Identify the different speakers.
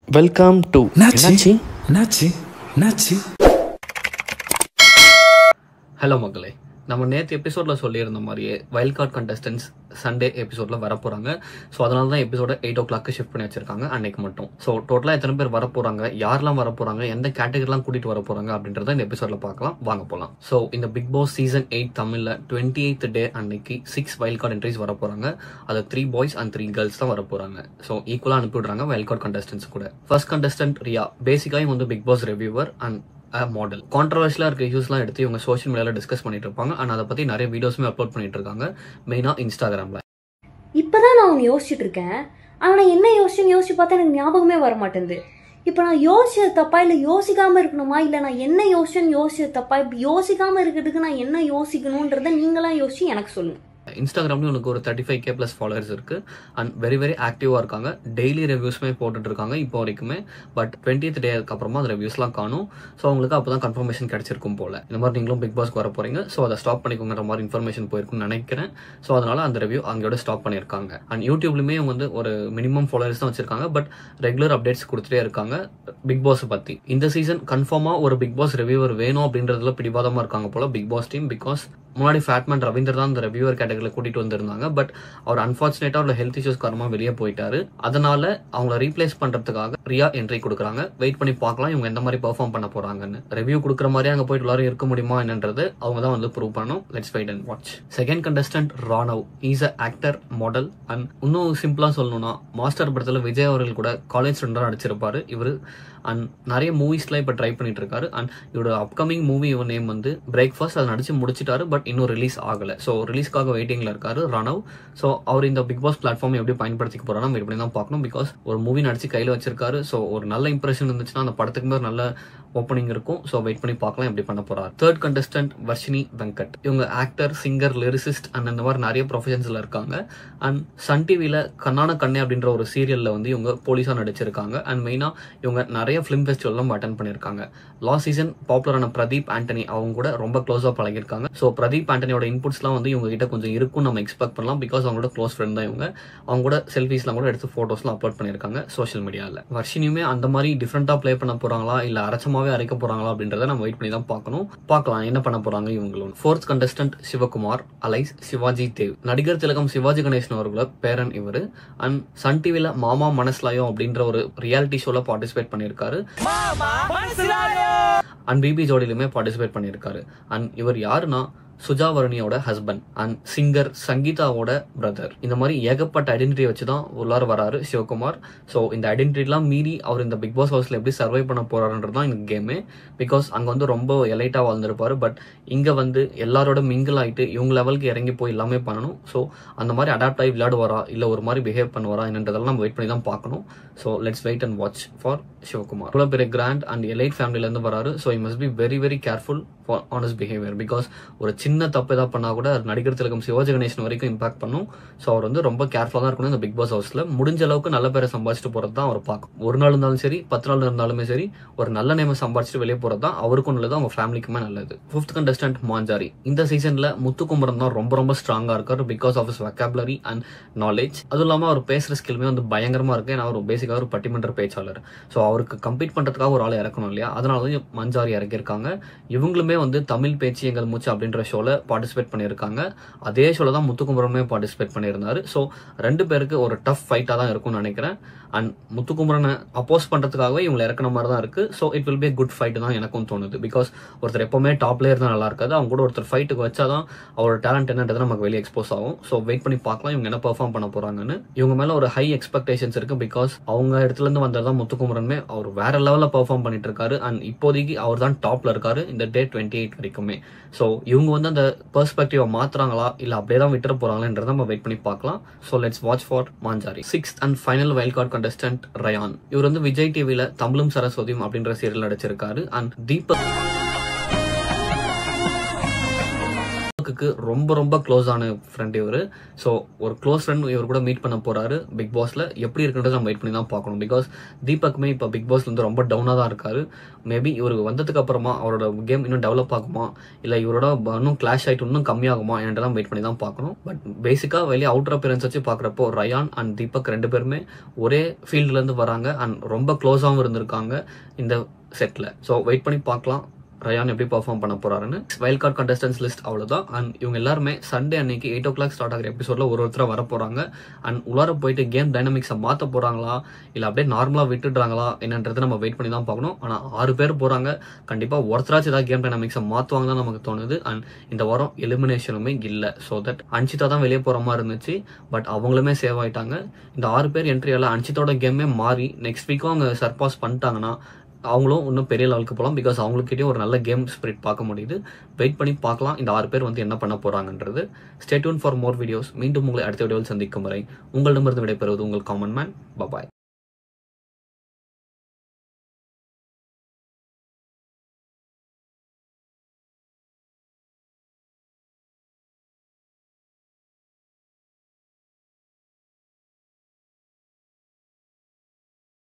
Speaker 1: welcome to
Speaker 2: என்னாச்சு என்னாச்சு என்னாச்சு
Speaker 3: ஹலோ மக்களே நம்ம நேற்று எபிசோடில் சொல்லியிருந்த மாதிரியே வைல்ட் கார்டு கண்டஸ்டன்ஸ் சண்டே எபிசோடில் வரப்போகிறாங்க ஸோ அதனால தான் எபிசோட எயிட் ஓ கிளாக்கு ஷிஃப்ட் பண்ணி வச்சிருக்காங்க அன்னைக்கு மட்டும் ஸோ டோட்டலாக எத்தனை பேர் வரப்போகிறாங்க யாரெல்லாம் வரப்போகிறாங்க எந்த கேட்டகரிலாம் கூட்டிகிட்டு வர போகிறாங்க அப்படின்றத இந்த எபிசோடில் பார்க்கலாம் வாங்க போகலாம் ஸோ இந்த பிக் பாஸ் சீசன் எயிட் தமிழில் டுவெண்ட்டி எயித் டே அன்னைக்கு சிக்ஸ் வைல்ட் கார்டு என்ட்ரிஸ் வர போகிறாங்க அது three boys and three girls தான் வர போகிறாங்க ஸோ ஈக்குவலாக அனுப்பி விடுறாங்க வைல்ட் கார்டு கண்டஸ்டன்ஸ் கூட ஃபர்ஸ்ட் கண்டஸ்டன்ட் ரியா பேசிக்காக வந்து big boss reviewer and model கான்ட்ரவர்ஷியலாக இருக்க இஷ்யூஸ்லாம் எடுத்து இவங்க சோஷியல் மீடியாவில் டிஸ்கஸ் பண்ணிட்டு இருப்பாங்க அண்ட் அதை பற்றி நிறைய வீடியோஸுமே அப்லோட் பண்ணிட்டு இருக்காங்க மெயினாக இன்ஸ்டாகிராமில்
Speaker 4: இப்பதான் நான் ஒன்று யோசிச்சுட்டு இருக்கேன் ஆனா நான் என்ன யோசிச்சுன்னு யோசிச்சு பார்த்தா எனக்கு ஞாபகமே வர மாட்டேங்குது இப்போ நான் யோசிச்சது தப்பா இல்லை யோசிக்காம இருக்கணுமா இல்லை நான் என்ன யோசிச்சேன்னு யோசிச்சது தப்பா இப்போ யோசிக்காம இருக்கிறதுக்கு நான் என்ன யோசிக்கணுன்றதை நீங்களா யோசிச்சு எனக்கு சொல்லுங்க
Speaker 3: இன்ஸ்டாகிராம்லேயும் உனக்கு ஒரு thirty five K plus followers இருக்கு அண்ட் வெரி வெரி ஆக்டிவாக இருக்காங்க டெய்லி ரிவ்யூஸ்மே போட்டுட்டு இருக்காங்க இப்போ வரைக்குமே பட் டுவெண்ட்டித் டேக்கு அப்புறமா அந்த ரிவ்யூஸ்லாம் காணும் ஸோ அவங்களுக்கு அப்போ தான் கன்ஃபர்மேஷன் கிடைச்சிருக்கும் போல இந்த மாதிரி நீங்களும் பிக் பாஸ்க்கு வர போறீங்க ஸோ அதை ஸ்டாப் பண்ணிக்கோங்கிற மாதிரி இன்ஃபர்மேஷன் போயிருக்கும்னு நினைக்கிறேன் ஸோ அதனால அந்த ரிவ்யூ அங்கேயோட ஸ்டாப் பண்ணியிருக்காங்க அண்ட் யூடியூப்லையுமே இவங்க வந்து ஒரு மினிமம் ஃபாலோவர்ஸ் தான் வச்சிருக்காங்க பட் ரெகுலர் அப்டேட்ஸ் கொடுத்துட்டே இருக்காங்க பிக் பாஸ் பற்றி இந்த சீசன் கன்ஃபார்மாக ஒரு பிக் பாஸ் ரிவ்யூவர் வேணும் அப்படின்றதுல பிடிவாதமாக இருக்காங்க போல பிக் பாஸ் டீம் பிகாஸ் முன்னாடி ஃபேட்மேன் ரவீந்தர் தான் அந்த ரிவ்யூவர் கேட்டகரியில் கூட்டிட்டு வந்திருந்தாங்க பட் அவர் அன்பார்ச்சுனேட்டாக அவரோட ஹெல்த் இஷ்யூஸ் காரணமாக வெளியே போயிட்டாரு அதனால அவங்கள ரீப்ளேஸ் பண்றதுக்காக ரியா என்ட்ரி கொடுக்குறாங்க வெயிட் பண்ணி பார்க்கலாம் இவங்க எந்த மாதிரி பெர்ஃபார்ம் பண்ண போறாங்கன்னு ரிவ்யூ கொடுக்குற மாதிரி அங்கே போயிட்டு எல்லாரும் இருக்க முடியுமா என்னன்றது அவங்க தான் வந்து ப்ரூவ் பண்ணணும் let's wait and watch second contestant Ranav is a actor model and இன்னும் சிம்பிளா சொல்லணும்னா மாஸ்டர் படத்தில் விஜய் அவர்கள் கூட காலேஜ் ஸ்டூடெண்டாக நடிச்சிருப்பாரு இவர் அண்ட் நிறைய மூவிஸ்லாம் இப்போ ட்ரை பண்ணிட்டு இருக்காரு அண்ட் இவரோட அப்கமிங் மூவி இவன் நேம் வந்து பிரேக்ஃபாஸ்ட் அதை நடிச்சு முடிச்சிட்டாரு பட் இன்னும் ரிலீஸ் ஆகல ஸோ ரிலீஸ்க்காக வெயிட்டிங்ல இருக்காரு ரணவ் ஸோ அவர் இந்த பிக் பாஸ் பிளாட்ஃபார்ம் எப்படி பயன்படுத்திக்க போறாரு நம்ம இப்படி தான் பார்க்கணும் பிகாஸ் ஒரு மூவி நடிச்சு கையில் வச்சிருக்காரு ஸோ ஒரு நல்ல இம்ப்ரெஷன் இருந்துச்சுன்னா அந்த படத்துக்கு மேலே நல்ல ஓப்பனிங் இருக்கும் ஸோ வெயிட் பண்ணி பார்க்கலாம் எப்படி பண்ண போறாரு தேர்ட் கண்டஸ்டன்ட் வர்ஷினி வெங்கட் இவங்க ஆக்டர் சிங்கர் லிரிசிஸ்ட் அண்ட் இந்த மாதிரி நிறைய ப்ரொஃபஷன்ஸ்ல இருக்காங்க அண்ட் சன் டிவியில் கண்ணான கண்ணே அப்படின்ற ஒரு சீரியல்ல வந்து இவங்க போலீஸாக நடிச்சிருக்காங்க அண்ட் மெயினாக இவங்க நிறைய ஃபிலிம் ஃபெஸ்டிவல்லாம் அட்டன் பண்ணியிருக்காங்க லாஸ்ட் சீசன் பாப்புலரான பிரதீப் ஆண்டனி அவங்க கூட ரொம்ப க்ளோஸாக பழகிருக்காங்க ஸோ பிரதீப் ஆண்டனியோட இன்புட்ஸ்லாம் வந்து இவங்க கிட்ட கொஞ்சம் இருக்கும் நம்ம எக்ஸ்பெக்ட் பண்ணலாம் பிகாஸ் அவங்களோட க்ளோஸ் ஃப்ரெண்ட் தான் இவங்க அவங்க கூட செல்ஃபீஸ்லாம் கூட எடுத்து ஃபோட்டோஸ்லாம் அப்லோட் பண்ணியிருக்காங்க சோஷியல் மீடியாவில் வர்ஷினியுமே அந்த மாதிரி டிஃப்ரெண்ட்டாக ப்ளே பண்ண போறாங்களா இல்லை அரைச்சமாவே அரைக்க போறாங்களா அப்படின்றத நம்ம வெயிட் பண்ணி தான் பார்க்கணும் பார்க்கலாம் என்ன பண்ண போறாங்க இவங்களும் fourth contestant Sivakumar alias Sivaji Dev நடிகர் திலகம் சிவாஜி கணேசன் அவர்களோட பேரன் இவர் அண்ட் சன் டிவியில் மாமா மனஸ்லாயம் அப்படின்ற ஒரு ரியாலிட்டி ஷோல பார்ட்டிசிபேட் பண்ணியிருக்காரு அண்ட் பிபி ஜோடியிலுமே பார்ட்டிசிபேட் பண்ணியிருக்காரு அண்ட் இவர் யாருன்னா சுஜாவரணியோட ஹஸ்பண்ட் அண்ட் சிங்கர் சங்கீதாவோட பிரதர் இந்த மாதிரி ஏகப்பட்ட ஐடென்டிட்டி வச்சு தான் உள்ளார வராரு சிவகுமார் ஸோ இந்த ஐடென்டிட்டிலாம் மீறி அவர் இந்த பிக் பாஸ் ஹவுஸ்ல எப்படி சர்வை பண்ண போறாருன்றது தான் இந்த கேமே பிகாஸ் அங்கே வந்து ரொம்ப எலைட்டாக வாழ்ந்திருப்பாரு பட் இங்கே வந்து எல்லாரோட மிங்கிள் ஆகிட்டு இவங்க லெவலுக்கு இறங்கி போய் எல்லாமே பண்ணணும் ஸோ அந்த மாதிரி அடாப்ட் ஆகி விளையாடுவாரா இல்லை ஒரு மாதிரி பிஹேவ் பண்ணுவாரா என்னன்றதெல்லாம் நம்ம வெயிட் பண்ணி தான் பார்க்கணும் so let's wait and watch for Sivakumar இவ்வளோ பெரிய கிராண்ட் அண்ட் எலைட் ஃபேமிலிலேருந்து வராரு so he must be very very careful for honest behaviour because ஒரு சின்ன தப்பு ஏதாவது பண்ணா கூட அது நடிகர் திலகம் சிவாஜி கணேசன் வரைக்கும் இம்பாக்ட் பண்ணும் ஸோ அவர் வந்து ரொம்ப கேர்ஃபுல்லாக தான் இருக்கணும் இந்த பிக் பாஸ் ஹவுஸ்ல முடிஞ்ச அளவுக்கு நல்ல பேரை சம்பாதிச்சுட்டு போறது தான் அவர் பார்க்கும் ஒரு நாள் இருந்தாலும் சரி பத்து நாள் இருந்தாலுமே சரி ஒரு நல்ல நேம சம்பாதிச்சுட்டு வெளியே போறது தான் அவருக்கும் நல்லது அவங்க ஃபேமிலிக்குமே நல்லது ஃபிஃப்த் கண்டஸ்டன்ட் மாஞ்சாரி இந்த சீசன்ல முத்துக்குமரன் தான் ரொம்ப ரொம்ப ஸ்ட்ராங்கா இருக்காரு because of his vocabulary and knowledge அதுவும் இல்லாமல் அவர் பேசுற ஸ்கில்மே வந்து பயங்கரமா இருக்கு ஏன்னா அவர் பேசிக்காக ஒரு பட்டிமன்ற பேச்சாளர் ஸோ அவருக்கு கம்பீட் பண்றதுக்காக ஒரு ஆள் இறக்கணும் இல்லையா அதனால தான் மஞ்சாரி இறக்கியிருக்காங்க இவங்களுமே வந்து தமிழ் பேச்சு எங்கள் மூச்சு அப்படின்ற ஷோல பார்ட்டிசிபேட் பண்ணியிருக்காங்க அதே ஷோல தான் முத்துக்குமரனுமே பார்ட்டிசிபேட் பண்ணியிருந்தாரு ஸோ ரெண்டு பேருக்கு ஒரு டஃப் ஃபைட்டாக தான் இருக்கும்னு நினைக்கிறேன் அண்ட் முத்துக்குமரனை அப்போஸ் பண்றதுக்காகவே இவங்களை இறக்குன மாதிரி தான் இருக்கு so it will be good fight தான் எனக்கும் தோணுது பிகாஸ் ஒருத்தர் எப்பவுமே டாப்ல இருந்தால் நல்லா இருக்காது அவங்க கூட ஒருத்தர் ஃபைட்டுக்கு வச்சாதான் அவரோட டேலண்ட் என்னன்றது நமக்கு வெளியே எக்ஸ்போஸ் ஆகும் ஸோ வெயிட் பண்ணி பார்க்கலாம் இவங்க என்ன பெர்ஃபார்ம் பண்ண போறாங்கன்னு இவங்க மேல ஒரு ஹை எக்ஸ்பெக்டேஷன்ஸ் இருக்கு பிகாஸ் அவங்க இடத்துல இருந்து வந்ததான் முத்துக்குமரனுமே அவர் வேற லெவலில் பெர்ஃபார்ம் பண்ணிட்டு இருக்காரு அண்ட் இப்போதைக்கு அவர் தான் டாப்ல இருக்காரு இந்த டே டுவெண்ட்டி எயிட் வரைக்குமே ஸோ இவங்க வந்து அந்த பெர்ஸ்பெக்டிவை மாத்துறாங்களா இல்லை அப்படியே தான் விட்டுற போறாங்களான்றத நம்ம வெயிட் பண்ணி பார்க்கலாம் so let's watch for Manjari sixth and final wild card contestant Rayan இவர் வந்து விஜய் டிவில தமிழும் சரஸ்வதியும் அப்படின்ற சீரியல் நடிச்சிருக்காரு அண்ட் தீபக் தீபக்கு ரொம்ப ரொம்ப க்ளோஸ் ஆன ஃப்ரெண்ட் இவர் ஸோ ஒரு க்ளோஸ் ஃப்ரெண்ட் இவர் கூட மீட் பண்ண போறாரு பிக் பாஸ்ல எப்படி இருக்குன்றது நம்ம வெயிட் பண்ணி தான் பார்க்கணும் பிகாஸ் தீபக்குமே இப்போ பிக் பாஸ்ல இருந்து ரொம்ப டவுனாக தான் இருக்காரு மேபி இவருக்கு வந்ததுக்கு அப்புறமா அவரோட கேம் இன்னும் டெவலப் ஆகுமா இல்லை இவரோட இன்னும் கிளாஷ் ஆகிட்டு இன்னும் கம்மியாகுமா என்றெல்லாம் வெயிட் பண்ணி தான் பார்க்கணும் பட் பேசிக்காக வெளியே அவுட்டர் அப்பியரன்ஸ் வச்சு பார்க்குறப்போ ரயான் அண்ட் தீபக் ரெண்டு பேருமே ஒரே ஃபீல்ட்லேருந்து வராங்க அண்ட் ரொம்ப க்ளோஸாகவும் இருந்திருக்காங்க இந்த செட்டில் ஸோ வெயிட் பண்ணி பார்க்கலாம் ரயான் எப்படி பர்ஃபார்ம் பண்ண போறாருன்னு வைல்ட் கார்டு கண்டஸ்டன்ஸ் லிஸ்ட் அவ்வளோதான் அண்ட் இவங்க எல்லாருமே சண்டே அன்னைக்கு எயிட் ஓ கிளாக் ஸ்டார்ட் ஆகிற எபிசோட்ல ஒரு ஒருத்தராக வர போறாங்க அண்ட் உள்ளார போயிட்டு கேம் டைனமிக்ஸை மாற்ற போறாங்களா இல்லை அப்படியே நார்மலாக விட்டுடுறாங்களா என்னன்றது நம்ம வெயிட் பண்ணி தான் பார்க்கணும் ஆனால் ஆறு பேர் போறாங்க கண்டிப்பாக ஒருத்தராச்சும் ஏதாவது கேம் டைனமிக்ஸை மாற்றுவாங்க தான் நமக்கு தோணுது அண்ட் இந்த வாரம் எலிமினேஷனுமே இல்லை ஸோ தட் அன்சிதா தான் வெளியே போகிற மாதிரி இருந்துச்சு பட் அவங்களுமே சேவ் ஆயிட்டாங்க இந்த ஆறு பேர் என்ட்ரியால அன்சிதோட கேமே மாறி நெக்ஸ்ட் வீக்கும் அவங்க சர்பாஸ் பண்ணிட்டாங்கன்னா அவங்களும் இன்னும் பெரிய லெவலுக்கு போகலாம் பிகாஸ் அவங்கக்கிட்டயும் ஒரு நல்ல கேம் ஸ்பிரிட் பார்க்க முடியுது வெயிட் பண்ணி பார்க்கலாம் இந்த ஆறு பேர் வந்து என்ன பண்ண போறாங்கன்றது ஸ்டேட்யூன் ஃபார் மோர் வீடியோஸ் மீண்டும் உங்களை அடுத்த வீடியோவில் சந்திக்கும் வரை உங்களிடமிருந்து விடைபெறுவது உங்கள் காமன் மேன் பபாய்